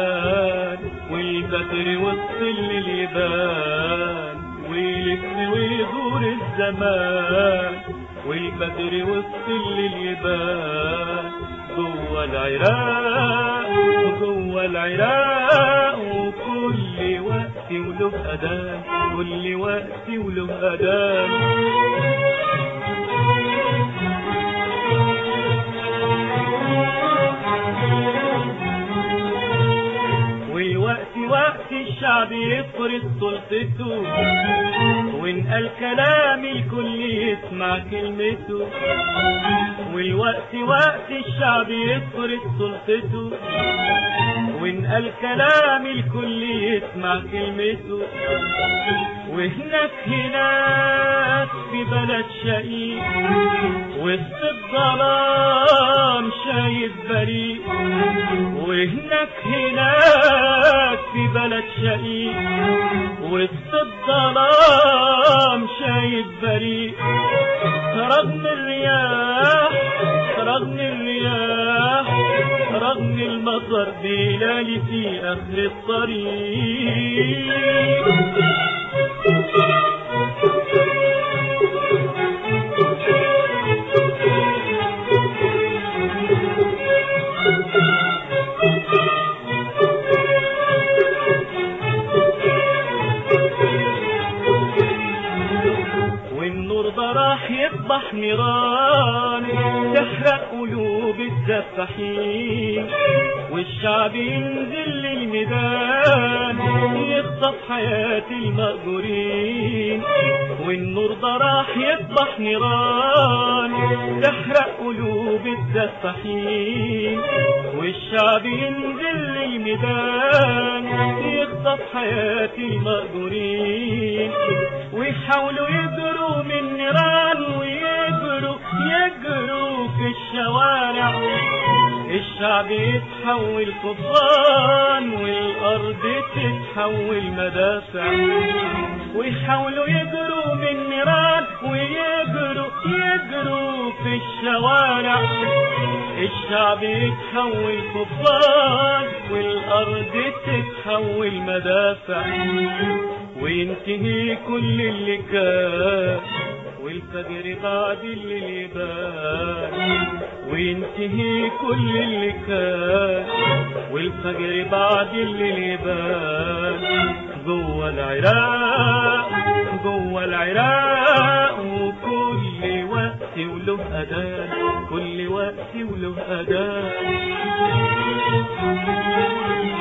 الأذان والبدر والظل اليبان ويلف ويدور الزمان والبدر والظل اليبان جوه العراق وجوه العراق وكل وقت وله أذان كل وقت وله أذان والوقت وقت الشعب يفرض سلطته وإن قال كلام الكل يسمع كلمته والوقت وقت الشعب يفرض سلطته وإن قال كلام الكل يسمع كلمته وهناك هناك في بلد شقيق وسط الظلام شايف بريء وهناك هناك في بلد شقيق وسط الظلام شايف بريء رغم الرياح رغم الرياح رغم المطر بلالي في اخر الطريق والنور ده راح يصبح نيران تحرق قلوب السفاحين والشعب ينزل للميدان يخطف حياة المأجورين والنور ده راح يصبح نيران تحرق قلوب السفاحين والشعب ينزل للميدان يخطف حياة المأجورين ويحاولوا يجروا من النيران ويجروا يجروا في الشوارع الشعب يتحول طوفان والارض تتحول مدافع ويحاولوا يجروا من النيران ويجروا يجروا في الشوارع الشعب يتحول طوفان والارض تتحول مدافع وينتهي كل اللي كان والفجر بعد الليل يبان وينتهي كل اللي كان والفجر بعد الليل يبان جوه العراق جوه العراق وكل وقت وله أذان كل وقت وله أذان